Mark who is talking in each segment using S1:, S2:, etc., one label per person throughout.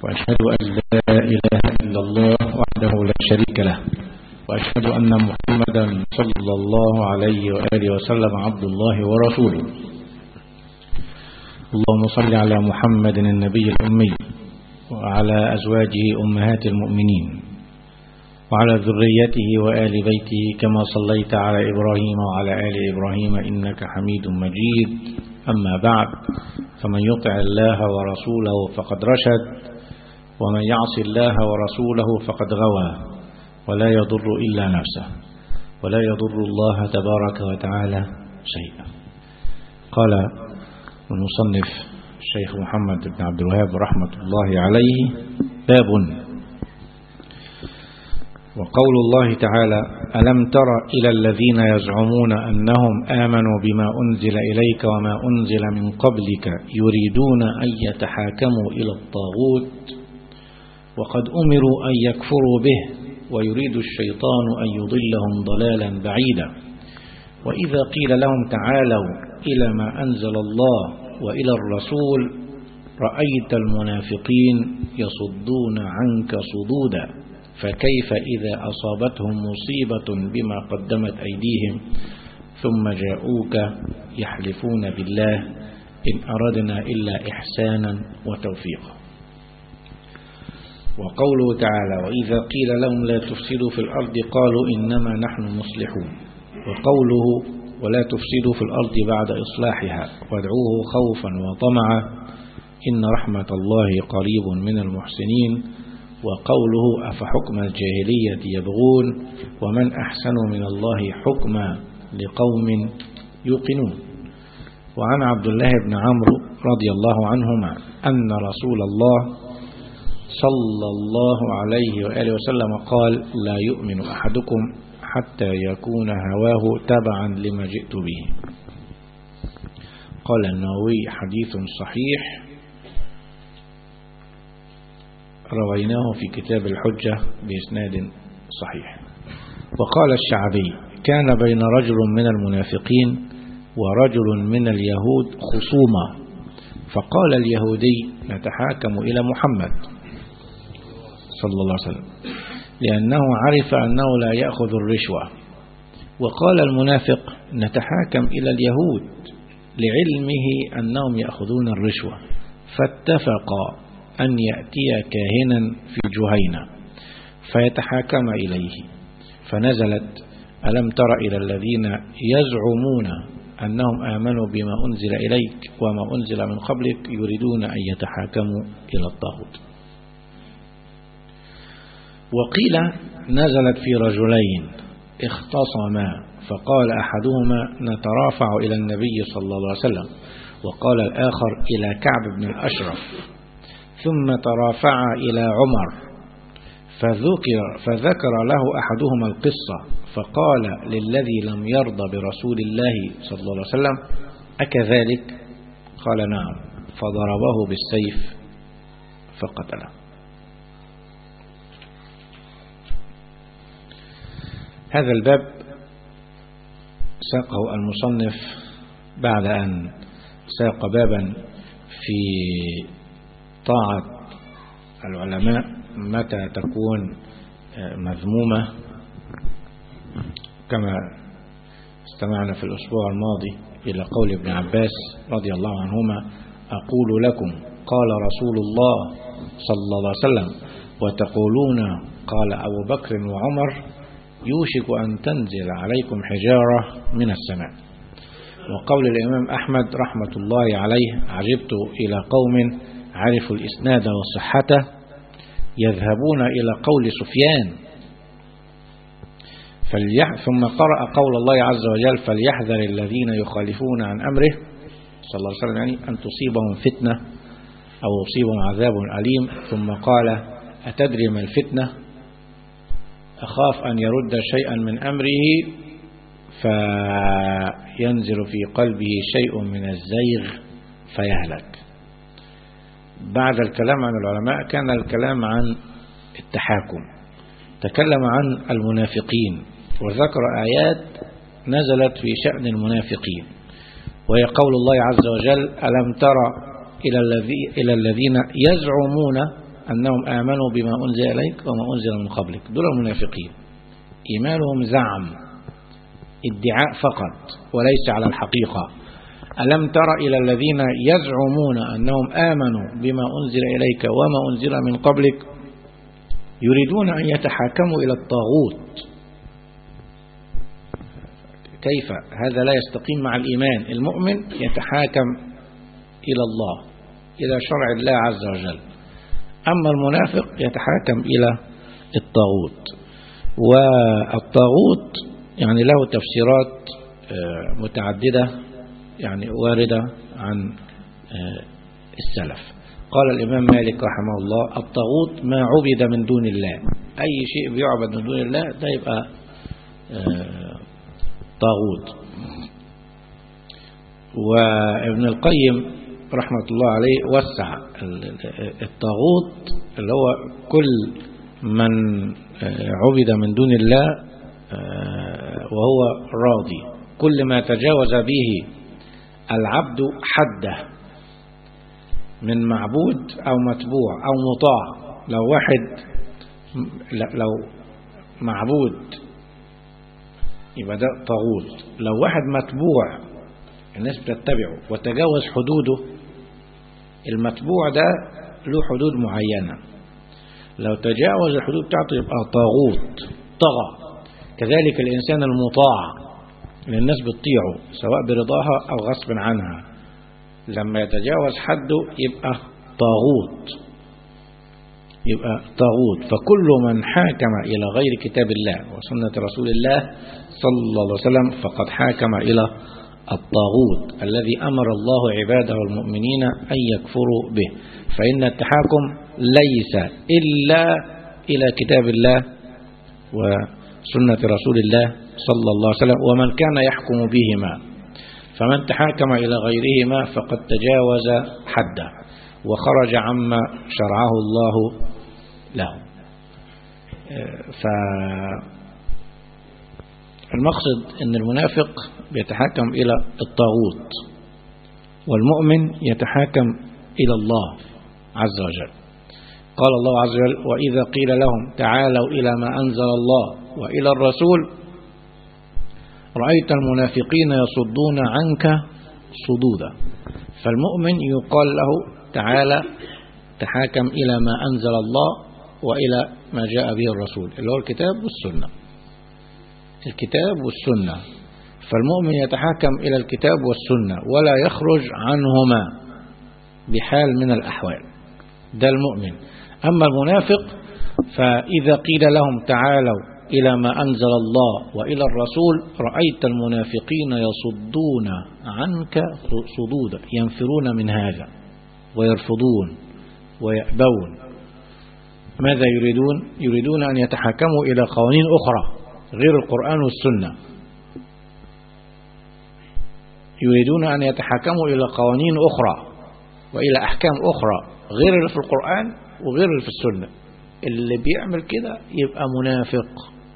S1: وأشهد أن لا إله إلا الله وحده لا شريك له وأشهد أن محمدا صلى الله عليه وآله وسلم عبد الله ورسوله اللهم صل على محمد النبي الأمي وعلى أزواجه أمهات المؤمنين وعلى ذريته وآل بيته كما صليت على إبراهيم وعلى آل إبراهيم إنك حميد مجيد أما بعد فمن يطع الله ورسوله فقد رشد ومن يعص الله ورسوله فقد غوى ولا يضر إلا نفسه ولا يضر الله تبارك وتعالى شيئا قال المصنف الشيخ محمد بن عبد الوهاب رحمة الله عليه باب وقول الله تعالى ألم تر إلى الذين يزعمون أنهم آمنوا بما أنزل إليك وما أنزل من قبلك يريدون أن يتحاكموا إلى الطاغوت وقد أمروا أن يكفروا به ويريد الشيطان أن يضلهم ضلالا بعيدا وإذا قيل لهم تعالوا إلى ما أنزل الله وإلى الرسول رأيت المنافقين يصدون عنك صدودا فكيف إذا أصابتهم مصيبة بما قدمت أيديهم ثم جاءوك يحلفون بالله إن أردنا إلا إحسانا وتوفيقا وقوله تعالى وإذا قيل لهم لا تفسدوا في الأرض قالوا إنما نحن مصلحون وقوله ولا تفسدوا في الأرض بعد إصلاحها وادعوه خوفا وطمعا إن رحمة الله قريب من المحسنين وقوله أفحكم الجاهلية يبغون ومن أحسن من الله حكما لقوم يوقنون وعن عبد الله بن عمرو رضي الله عنهما أن رسول الله صلى الله عليه وآله وسلم قال لا يؤمن أحدكم حتى يكون هواه تبعا لما جئت به قال النووي حديث صحيح رويناه في كتاب الحجة بإسناد صحيح وقال الشعبي كان بين رجل من المنافقين ورجل من اليهود خصومة فقال اليهودي نتحاكم إلى محمد صلى الله عليه وسلم لأنه عرف أنه لا يأخذ الرشوة وقال المنافق نتحاكم إلى اليهود لعلمه أنهم يأخذون الرشوة فاتفقا أن يأتي كاهنا في جهينة فيتحاكم إليه فنزلت ألم تر إلى الذين يزعمون أنهم آمنوا بما أنزل إليك وما أنزل من قبلك يريدون أن يتحاكموا إلى الطاغوت وقيل نزلت في رجلين اختصما فقال أحدهما نترافع إلى النبي صلى الله عليه وسلم وقال الآخر إلى كعب بن الأشرف ثم ترافعا إلى عمر فذكر, فذكر له أحدهما القصة فقال للذي لم يرضى برسول الله صلى الله عليه وسلم أكذلك قال نعم فضربه بالسيف فقتله هذا الباب ساقه المصنف بعد أن ساق بابا في طاعة العلماء متى تكون مذمومة كما استمعنا في الأسبوع الماضي إلى قول ابن عباس رضي الله عنهما أقول لكم قال رسول الله صلى الله عليه وسلم وتقولون قال أبو بكر وعمر يوشك أن تنزل عليكم حجارة من السماء وقول الإمام أحمد رحمة الله عليه عجبت إلى قوم عرفوا الإسناد وصحته يذهبون إلى قول سفيان فليح ثم قرأ قول الله عز وجل فليحذر الذين يخالفون عن أمره صلى الله عليه وسلم يعني أن تصيبهم فتنة أو يصيبهم عذاب أليم ثم قال أتدري ما الفتنة أخاف أن يرد شيئا من أمره فينزل في قلبه شيء من الزيغ فيهلك بعد الكلام عن العلماء كان الكلام عن التحاكم تكلم عن المنافقين وذكر آيات نزلت في شأن المنافقين وهي قول الله عز وجل ألم ترى إلى, الذي إلى الذين يزعمون أنهم آمنوا بما أنزل إليك وما أنزل من قبلك دول المنافقين إيمانهم زعم ادعاء فقط وليس على الحقيقة ألم تر إلى الذين يزعمون أنهم آمنوا بما أنزل إليك وما أنزل من قبلك يريدون أن يتحاكموا إلى الطاغوت كيف هذا لا يستقيم مع الإيمان المؤمن يتحاكم إلى الله إلى شرع الله عز وجل أما المنافق يتحاكم إلى الطاغوت والطاغوت يعني له تفسيرات متعددة يعني واردة عن السلف قال الإمام مالك رحمه الله الطاغوت ما عبد من دون الله أي شيء بيعبد من دون الله ده يبقى طاغوت وابن القيم رحمة الله عليه وسع الطاغوت اللي هو كل من عبد من دون الله وهو راضي كل ما تجاوز به العبد حده من معبود أو متبوع أو مطاع لو واحد لو معبود يبقى ده طاغوت لو واحد متبوع الناس بتتبعه وتجاوز حدوده المتبوع ده له حدود معينة لو تجاوز الحدود بتاعته يبقى طاغوت طغى كذلك الإنسان المطاع اللي الناس بتطيعه سواء برضاها أو غصب عنها لما يتجاوز حده يبقى طاغوت يبقى طاغوت فكل من حاكم إلى غير كتاب الله وسنة رسول الله صلى الله عليه وسلم فقد حاكم إلى الطاغوت الذي أمر الله عباده المؤمنين أن يكفروا به فإن التحاكم ليس إلا إلى كتاب الله وسنة رسول الله صلى الله عليه وسلم ومن كان يحكم بهما فمن تحاكم إلى غيرهما فقد تجاوز حده وخرج عما شرعه الله له فالمقصد أن المنافق يتحاكم إلى الطاغوت والمؤمن يتحاكم إلى الله عز وجل قال الله عز وجل وإذا قيل لهم تعالوا إلى ما أنزل الله وإلى الرسول رأيت المنافقين يصدون عنك صدودا فالمؤمن يقال له تعالى تحاكم إلى ما أنزل الله وإلى ما جاء به الرسول اللي هو الكتاب والسنة الكتاب والسنة فالمؤمن يتحاكم إلى الكتاب والسنة ولا يخرج عنهما بحال من الأحوال ده المؤمن أما المنافق فإذا قيل لهم تعالوا إلى ما أنزل الله وإلى الرسول رأيت المنافقين يصدون عنك صدودا ينفرون من هذا ويرفضون ويأبون ماذا يريدون يريدون أن يتحكموا إلى قوانين أخرى غير القرآن والسنة يريدون أن يتحكموا إلى قوانين أخرى وإلى أحكام أخرى غير اللي في القرآن وغير اللي في السنة اللي بيعمل كده يبقى منافق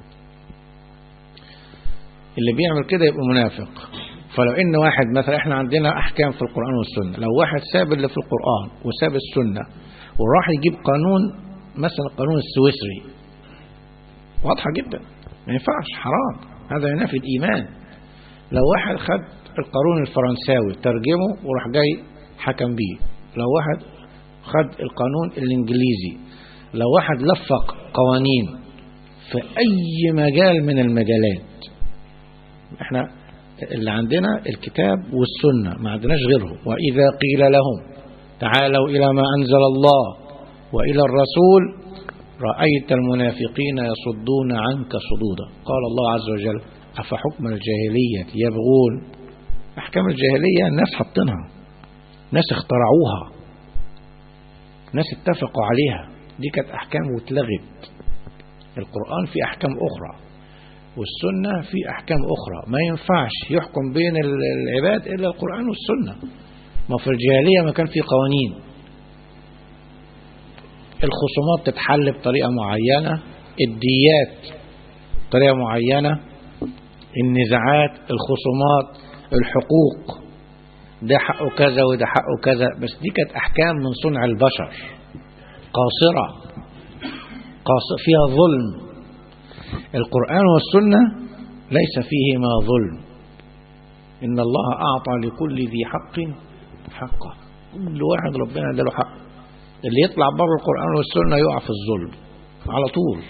S1: اللي بيعمل كده يبقى منافق فلو ان واحد مثلا احنا عندنا احكام في القرآن والسنة لو واحد ساب اللي في القرآن وساب السنة وراح يجيب قانون مثلا القانون السويسري واضحة جدا ما ينفعش حرام هذا ينافي الإيمان لو واحد خد القانون الفرنساوي ترجمه وراح جاي حكم بيه لو واحد خد القانون الإنجليزي لو واحد لفق قوانين في أي مجال من المجالات احنا اللي عندنا الكتاب والسنة ما عندناش غيره وإذا قيل لهم تعالوا إلى ما أنزل الله وإلى الرسول رأيت المنافقين يصدون عنك صدودا قال الله عز وجل أفحكم الجاهلية يبغون أحكام الجاهلية الناس حطنها ناس اخترعوها ناس اتفقوا عليها دي كانت أحكام واتلغت القرآن في أحكام أخرى والسنة في أحكام أخرى ما ينفعش يحكم بين العباد إلا القرآن والسنة ما في الجاهلية ما كان في قوانين الخصومات تتحل بطريقة معينة الديات بطريقة معينة النزاعات الخصومات الحقوق ده حقه كذا وده حقه كذا بس دي كانت أحكام من صنع البشر قاصرة قاصر فيها ظلم القرآن والسنة ليس فيهما ظلم إن الله أعطى لكل ذي حق حقه كل واحد ربنا اداله حق اللي يطلع بره القرآن والسنة يقع في الظلم على طول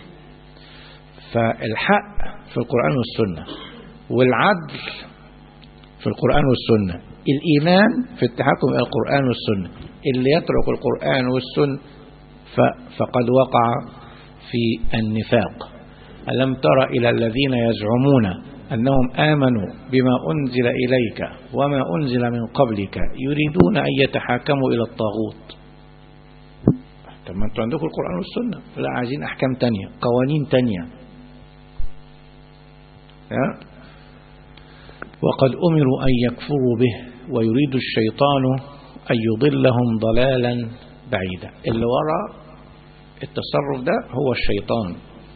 S1: فالحق في القرآن والسنة والعدل في القرآن والسنة الإيمان في التحكم إلى القرآن والسنة اللي يترك القرآن والسنة فقد وقع في النفاق ألم تر إلى الذين يزعمون أنهم آمنوا بما أنزل إليك وما أنزل من قبلك يريدون أن يتحاكموا إلى الطاغوت طب ما أنتوا عندكم القرآن والسنة لا عايزين أحكام تانية قوانين تانية وقد أمروا أن يكفروا به ويريد الشيطان أن يضلهم ضلالا بعيدا اللي وراء التصرف ده هو الشيطان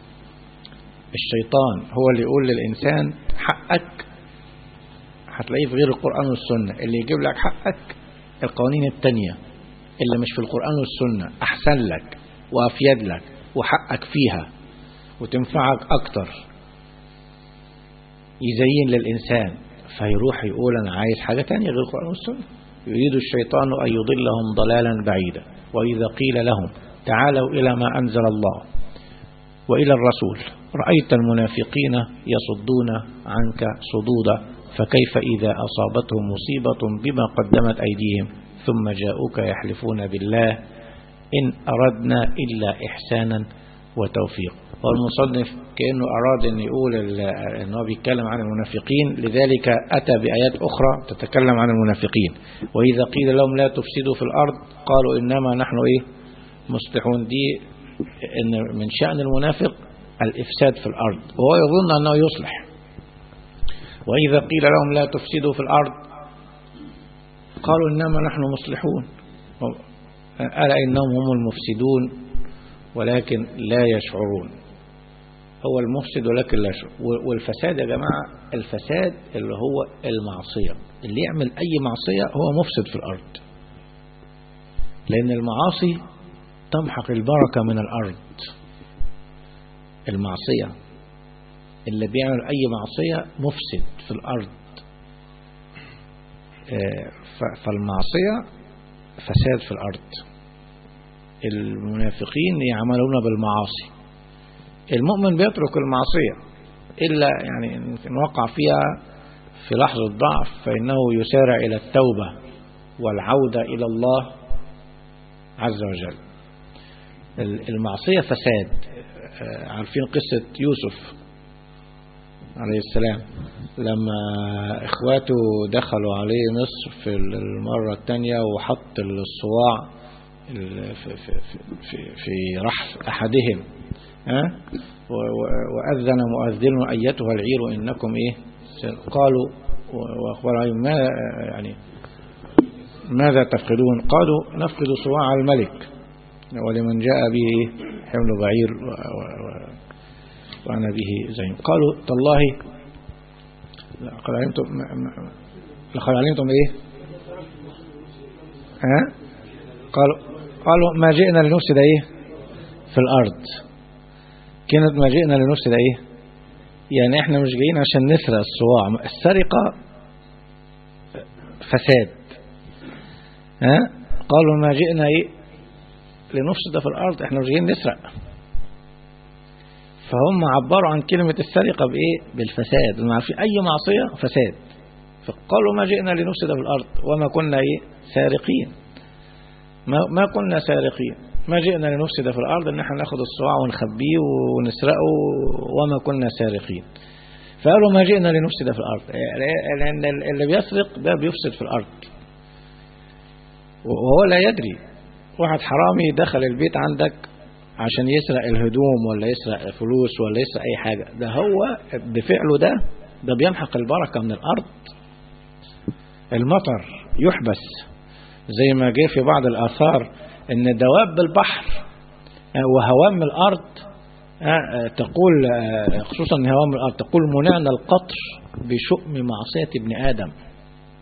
S1: الشيطان هو اللي يقول للإنسان حقك هتلاقيه في غير القرآن والسنة اللي يجيب لك حقك القوانين التانية اللي مش في القرآن والسنة أحسن لك وأفيد لك وحقك فيها وتنفعك أكتر يزين للإنسان فيروح يقول أنا عايز حاجة تانية غير القرآن والسنة يريد الشيطان أن يضلهم ضلالا بعيدا وإذا قيل لهم تعالوا إلى ما أنزل الله وإلى الرسول رأيت المنافقين يصدون عنك صدودا فكيف إذا أصابتهم مصيبة بما قدمت أيديهم ثم جاءوك يحلفون بالله إن أردنا إلا إحسانا وتوفيق والمصنف كأنه أراد أن يقول أنه بيتكلم عن المنافقين لذلك أتى بآيات أخرى تتكلم عن المنافقين وإذا قيل لهم لا تفسدوا في الأرض قالوا إنما نحن إيه مصلحون دي إن من شأن المنافق الإفساد في الأرض وهو يظن أنه يصلح وإذا قيل لهم لا تفسدوا في الأرض قالوا إنما نحن مصلحون ألا إنهم هم المفسدون ولكن لا يشعرون هو المفسد ولكن لا يشعر والفساد يا جماعة الفساد اللي هو المعصية اللي يعمل أي معصية هو مفسد في الأرض لأن المعاصي تمحق البركة من الأرض المعصية اللي بيعمل أي معصية مفسد في الأرض فالمعصية فساد في الأرض المنافقين يعملون بالمعاصي المؤمن بيترك المعصية إلا يعني إن وقع فيها في لحظة ضعف فإنه يسارع إلى التوبة والعودة إلى الله عز وجل المعصية فساد عارفين قصة يوسف عليه السلام لما اخواته دخلوا عليه مصر في المرة الثانية وحط الصواع في, في, في, في رحف أحدهم ها وأذن مؤذن أيتها العير إنكم إيه قالوا وأخبر عليهم ما يعني ماذا تفقدون قالوا نفقد صواع الملك ولمن جاء به حمل بعير وأنا به زين قالوا تالله لقد علمتم لقد علمتم ايه ها قالوا قالوا ما جئنا لنفسد ايه في الارض كانت ما جئنا لنفسد ايه يعني احنا مش جايين عشان نسرق الصواع السرقة فساد ها قالوا ما جئنا ايه لنفسد في الارض احنا مش جايين نسرق فهم عبروا عن كلمة السرقة بإيه؟ بالفساد ما في أي معصية فساد فقالوا ما جئنا لنفسد في الأرض وما كنا إيه؟ سارقين ما, ما كنا سارقين ما جئنا لنفسد في الأرض إن احنا ناخد الصواع ونخبيه ونسرقه وما كنا سارقين فقالوا ما جئنا لنفسد في الأرض لأن اللي بيسرق ده بيفسد في الأرض وهو لا يدري واحد حرامي دخل البيت عندك عشان يسرق الهدوم ولا يسرق فلوس ولا يسرق اي حاجة ده هو بفعله ده ده بيمحق البركة من الارض المطر يحبس زي ما جه في بعض الاثار ان دواب البحر وهوام الارض تقول خصوصا هوام الارض تقول منعنا القطر بشؤم معصية ابن ادم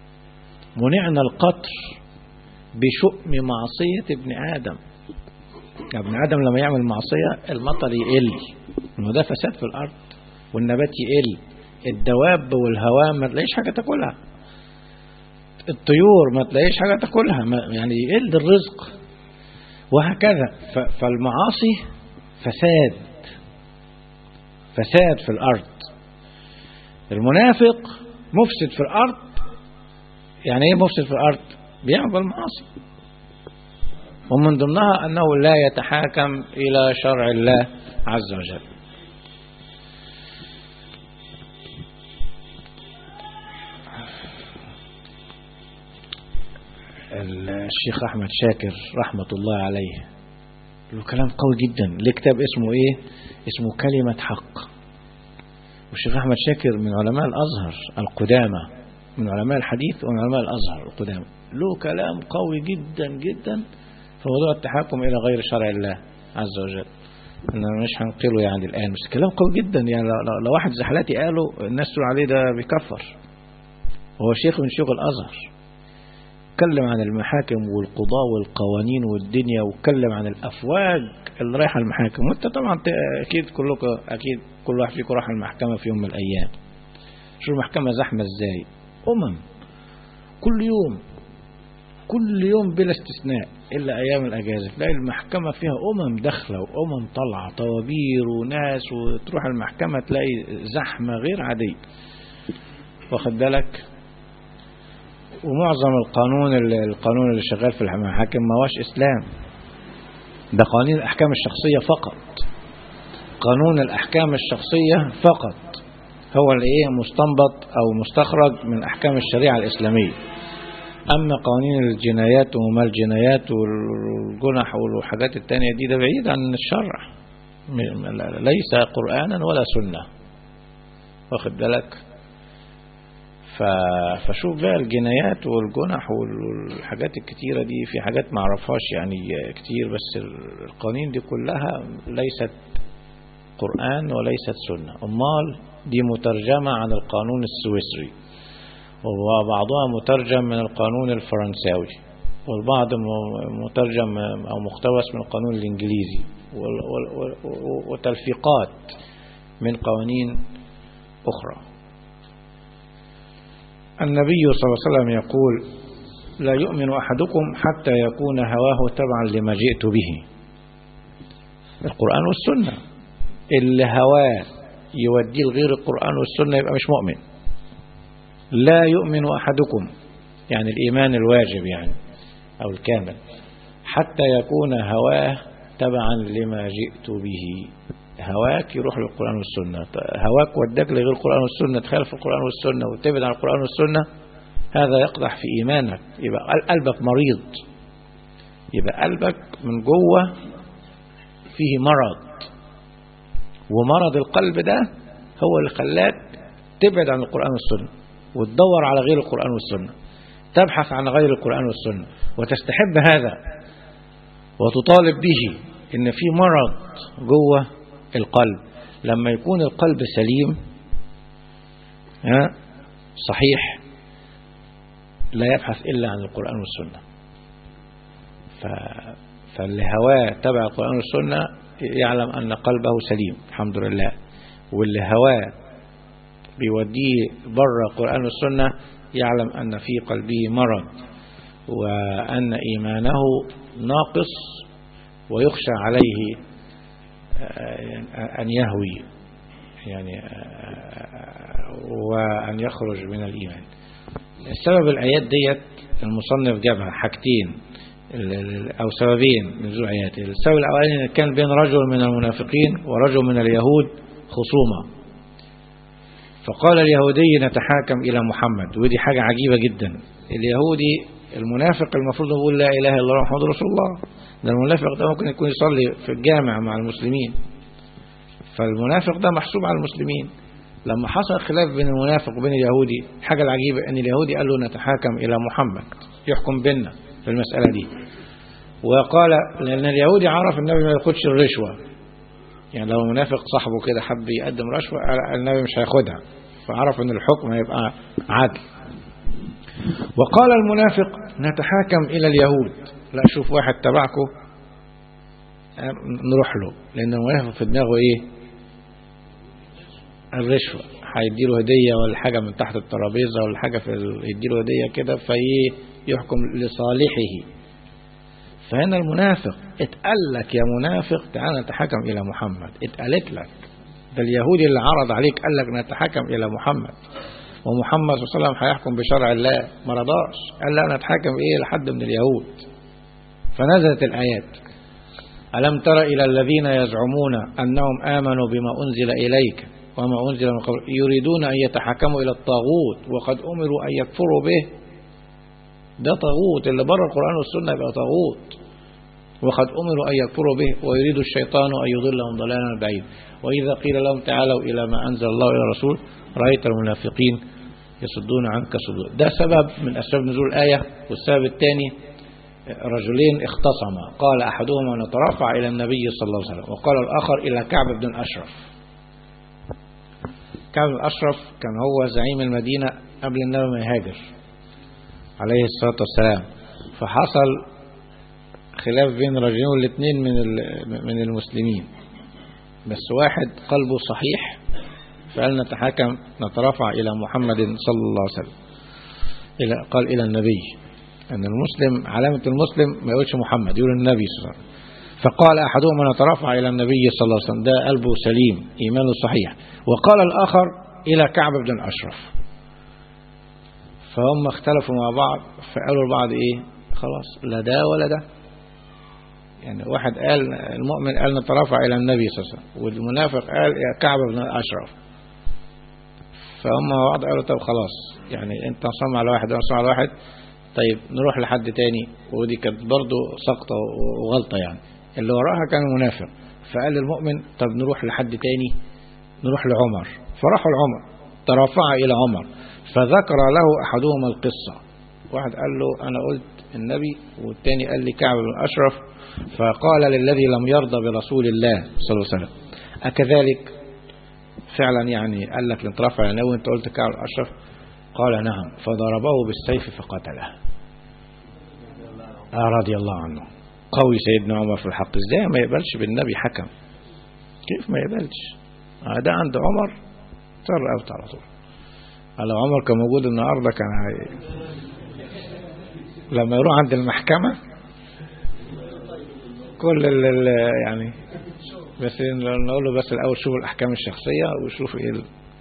S1: منعنا القطر بشؤم معصية ابن ادم ابن آدم لما يعمل معصية المطر يقل ما ده فساد في الأرض والنبات يقل الدواب والهواء ما تلاقيش حاجة تاكلها الطيور ما تلاقيش حاجة تاكلها ما- يعني يقل الرزق وهكذا ف- فالمعاصي فساد فساد في الأرض المنافق مفسد في الأرض يعني ايه مفسد في الأرض بيعمل المعاصي ومن ضمنها أنه لا يتحاكم إلى شرع الله عز وجل الشيخ أحمد شاكر رحمة الله عليه له كلام قوي جدا ليه كتاب اسمه ايه اسمه كلمة حق والشيخ أحمد شاكر من علماء الأزهر القدامى من علماء الحديث ومن علماء الأزهر القدامى له كلام قوي جدا جدا في موضوع التحكم إلى غير شرع الله عز وجل أنا مش هنقله يعني الآن بس كلام قوي جدا يعني لو, لو- لو واحد زحلاتي قاله الناس تقول عليه ده بيكفر وهو شيخ من شيوخ الأزهر اتكلم عن المحاكم والقضاء والقوانين والدنيا واتكلم عن الافواج اللي رايحه المحاكم وانت طبعا ت- اكيد كلكم اكيد كل واحد فيكم راح المحكمه في يوم من الايام شو المحكمه زحمه ازاي امم كل يوم كل يوم بلا استثناء الا ايام الاجازه تلاقي المحكمه فيها امم داخله وامم طالعه طوابير وناس وتروح المحكمه تلاقي زحمه غير عاديه واخد بالك ومعظم القانون اللي القانون اللي شغال في المحاكم ما هوش اسلام ده قوانين الاحكام الشخصيه فقط قانون الاحكام الشخصيه فقط هو اللي ايه مستنبط او مستخرج من احكام الشريعه الاسلاميه اما قوانين الجنايات وما الجنايات والجنح والحاجات التانية دي ده بعيد عن الشرع م- ليس قرانا ولا سنه واخد بالك ف- فشوف بقى الجنايات والجنح والحاجات الكتيرة دي في حاجات ما اعرفهاش يعني كتير بس القوانين دي كلها ليست قرآن وليست سنة أمال دي مترجمة عن القانون السويسري وبعضها مترجم من القانون الفرنساوي والبعض م- مترجم أو مقتبس من القانون الإنجليزي وال- وال- وال- وتلفيقات من قوانين أخرى النبي صلى الله عليه وسلم يقول لا يؤمن أحدكم حتى يكون هواه تبعا لما جئت به القرآن والسنة اللي هواه يوديه لغير القرآن والسنة يبقى مش مؤمن لا يؤمن أحدكم يعني الإيمان الواجب يعني أو الكامل حتى يكون هواه تبعا لما جئت به هواك يروح للقرآن والسنة هواك وداك لغير القرآن والسنة تخالف القرآن والسنة وتبعد عن القرآن والسنة هذا يقدح في إيمانك يبقى قلبك مريض يبقى قلبك من جوه فيه مرض ومرض القلب ده هو اللي خلاك تبعد عن القرآن والسنة وتدور على غير القرآن والسنة تبحث عن غير القرآن والسنة وتستحب هذا وتطالب به ان في مرض جوه القلب لما يكون القلب سليم ها صحيح لا يبحث إلا عن القرآن والسنة ف... فاللي هواه تبع القرآن والسنة يعلم أن قلبه سليم الحمد لله واللي هواه بيوديه بره القرآن والسنة يعلم أن في قلبه مرض وأن إيمانه ناقص ويخشى عليه أن يهوي يعني وأن يخرج من الإيمان السبب الآيات ديت المصنف جابها حاجتين أو سببين من ذو آيات السبب الأولاني كان بين رجل من المنافقين ورجل من اليهود خصومة فقال اليهودي نتحاكم إلى محمد ودي حاجة عجيبة جدا اليهودي المنافق المفروض يقول لا إله إلا الله محمد رسول الله ده المنافق ده ممكن يكون يصلي في الجامع مع المسلمين فالمنافق ده محسوب على المسلمين لما حصل خلاف بين المنافق وبين اليهودي الحاجة العجيبة ان اليهودي قال له نتحاكم الى محمد يحكم بيننا في المسألة دي وقال لان اليهودي عرف النبي ما ياخدش الرشوة يعني لو المنافق صاحبه كده حب يقدم رشوة النبي مش هياخدها فعرف ان الحكم هيبقى عدل وقال المنافق نتحاكم الى اليهود لا شوف واحد تبعكم نروح له لأن المنافق في دماغه إيه الرشوة هيديله هدية ولا حاجة من تحت الترابيزة ولا حاجة في ال... يديله هدية كده فإيه يحكم لصالحه فهنا المنافق اتقال لك يا منافق تعال نتحكم إلى محمد اتقالت لك ده اليهودي اللي عرض عليك قال لك نتحكم إلى محمد ومحمد صلى الله عليه وسلم هيحكم بشرع الله ما رضاش قال لا نتحكم إيه لحد من اليهود فنزلت الآيات ألم تر إلى الذين يزعمون أنهم آمنوا بما أنزل إليك وما أنزل من قبل يريدون أن يتحكموا إلى الطاغوت وقد أمروا أن يكفروا به ده طاغوت اللي بره القرآن والسنة يبقى طاغوت وقد أمروا أن يكفروا به ويريد الشيطان أن يضلهم ضلالا بعيدا وإذا قيل لهم تعالوا إلى ما أنزل الله إلى الرسول رأيت المنافقين يصدون عنك صدور ده سبب من أسباب نزول الآية والسبب الثاني رجلين اختصما قال أحدهما نترفع إلى النبي صلى الله عليه وسلم وقال الآخر إلى كعب بن الأشرف كعب بن الأشرف كان هو زعيم المدينة قبل النبي ما يهاجر عليه الصلاة والسلام فحصل خلاف بين رجلين والاثنين من من المسلمين بس واحد قلبه صحيح فقال نتحاكم نترافع إلى محمد صلى الله عليه وسلم إلى قال إلى النبي أن المسلم علامة المسلم ما يقولش محمد يقول النبي صلى الله عليه وسلم فقال أحدهما نترافع إلى النبي صلى الله عليه وسلم ده قلبه سليم إيمانه صحيح وقال الآخر إلى كعب بن الأشرف فهم اختلفوا مع بعض فقالوا لبعض إيه خلاص لا ده ولا ده يعني واحد قال المؤمن قال نترافع إلى النبي صلى الله عليه وسلم والمنافق قال يا كعب بن الأشرف فهم بعض قالوا طب خلاص يعني انت نصم على واحد ونصم على واحد طيب نروح لحد تاني ودي كانت برضه سقطة وغلطة يعني اللي وراها كان منافق فقال المؤمن طب نروح لحد تاني نروح لعمر فراحوا لعمر ترافع إلى عمر فذكر له أحدهما القصة واحد قال له أنا قلت النبي والتاني قال لي كعب بن أشرف فقال للذي لم يرضى برسول الله صلى الله عليه وسلم أكذلك فعلا يعني قال لك لنترفع يعني وانت قلت كعب الأشرف قال نعم فضربه بالسيف فقتله آه رضي الله عنه قوي سيدنا عمر في الحق ازاي ما يقبلش بالنبي حكم كيف ما يقبلش آه ده عند عمر تر اوت على طول لو عمر كان موجود النهارده كان هي... لما يروح عند المحكمة كل ال يعني بس نقول له بس الأول شوف الأحكام الشخصية وشوف إيه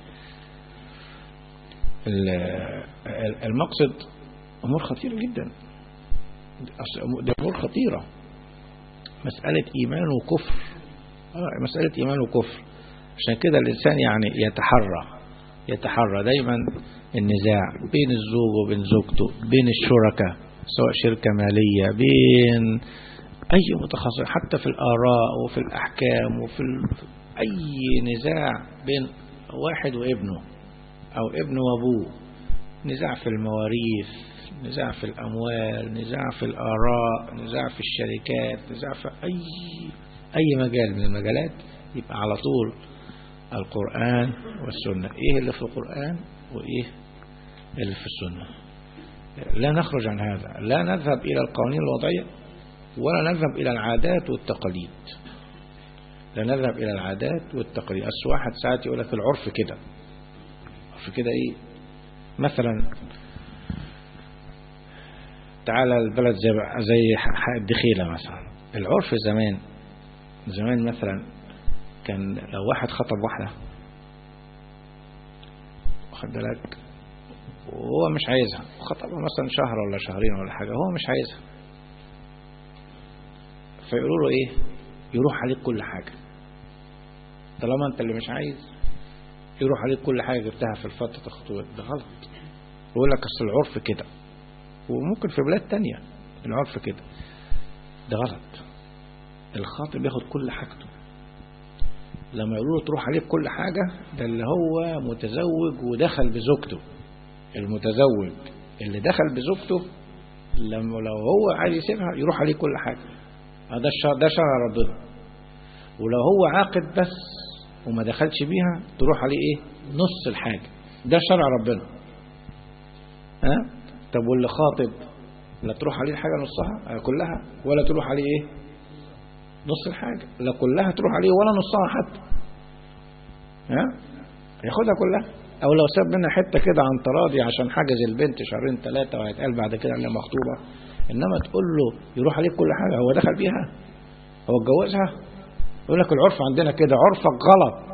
S1: المقصد أمور خطيرة جدا دي أمور خطيرة مسألة إيمان وكفر مسألة إيمان وكفر عشان كده الإنسان يعني يتحرى يتحرى دايما النزاع بين الزوج وبين زوجته بين الشركاء سواء شركة مالية بين أي متخصص حتى في الآراء وفي الأحكام وفي ال... أي نزاع بين واحد وابنه أو ابنه وأبوه نزاع في المواريث نزاع في الأموال نزاع في الآراء نزاع في الشركات نزاع في أي أي مجال من المجالات يبقى على طول القرآن والسنة إيه اللي في القرآن وإيه اللي في السنة لا نخرج عن هذا لا نذهب إلى القوانين الوضعية ولا نذهب إلى العادات والتقاليد لا نذهب إلى العادات والتقاليد أس واحد ساعات يقول لك العرف كده عرف كده إيه مثلا تعالى البلد زي زي الدخيلة مثلا العرف زمان زمان مثلا كان لو واحد خطب واحدة واخد بالك وهو مش عايزها خطبها مثلا شهر ولا شهرين ولا حاجة هو مش عايزها فيقولوا له ايه يروح عليك كل حاجة طالما انت اللي مش عايز يروح عليك كل حاجة جبتها في الفترة الخطوبة ده غلط يقول لك اصل العرف كده وممكن في بلاد تانية العرف كده ده غلط الخاطب ياخد كل حاجته لما يقولوا له تروح عليك كل حاجة ده اللي هو متزوج ودخل بزوجته المتزوج اللي دخل بزوجته لما لو هو عايز يسيبها يروح عليه كل حاجة ده الشرع ده شرع ربنا ولو هو عاقد بس وما دخلش بيها تروح عليه ايه نص الحاجة ده شرع ربنا ها طب واللي خاطب لا تروح عليه الحاجة نصها كلها ولا تروح عليه ايه نص الحاجة لا كلها تروح عليه ولا نصها حتى ها ياخدها كلها او لو ساب منها حته كده عن تراضي عشان حجز البنت شهرين ثلاثه وهيتقال بعد كده انها مخطوبه انما تقول له يروح عليك كل حاجه هو دخل بيها هو اتجوزها يقول لك العرف عندنا كده عرفك غلط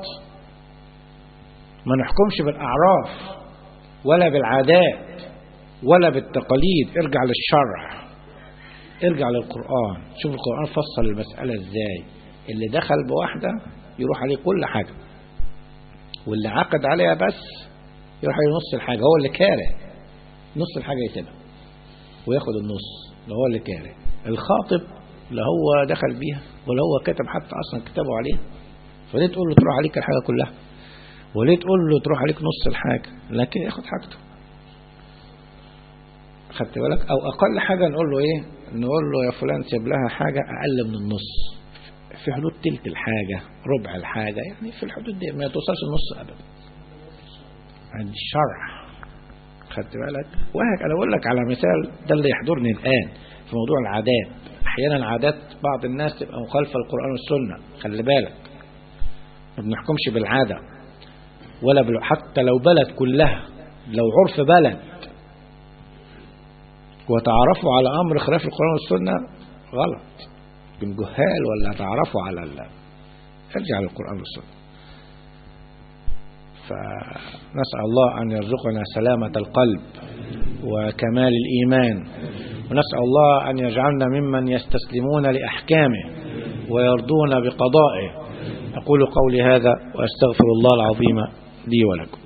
S1: ما نحكمش بالاعراف ولا بالعادات ولا بالتقاليد ارجع للشرع ارجع للقرآن شوف القرآن فصل المسألة ازاي اللي دخل بواحدة يروح عليه كل حاجة واللي عقد عليها بس يروح عليه نص الحاجة هو اللي كاره نص الحاجة يسيبها وياخد النص لو هو اللي كاره الخاطب لا هو دخل بيها ولا هو كتب حتى اصلا كتابه عليها فليه تقول له تروح عليك الحاجة كلها وليه تقول له تروح عليك نص الحاجة لكن ياخد حاجته خدت بالك او اقل حاجة نقول له ايه نقول له يا فلان سيب لها حاجة اقل من النص في حدود تلت الحاجة ربع الحاجة يعني في الحدود دي ما توصلش النص ابدا عند الشرع خدت بالك وهك انا بقول لك على مثال ده اللي يحضرني الان في موضوع العادات احيانا عادات بعض الناس تبقى مخالفة للقرآن والسنة خلي بالك ما بنحكمش بالعادة ولا بل... حتى لو بلد كلها لو عرف بلد وتعرفوا على أمر خلاف القرآن والسنة غلط يمكن جهال ولا تعرفوا على الله ارجع للقرآن والسنة فنسأل الله أن يرزقنا سلامة القلب وكمال الإيمان ونسأل الله أن يجعلنا ممن يستسلمون لأحكامه ويرضون بقضائه أقول قولي هذا وأستغفر الله العظيم لي ولكم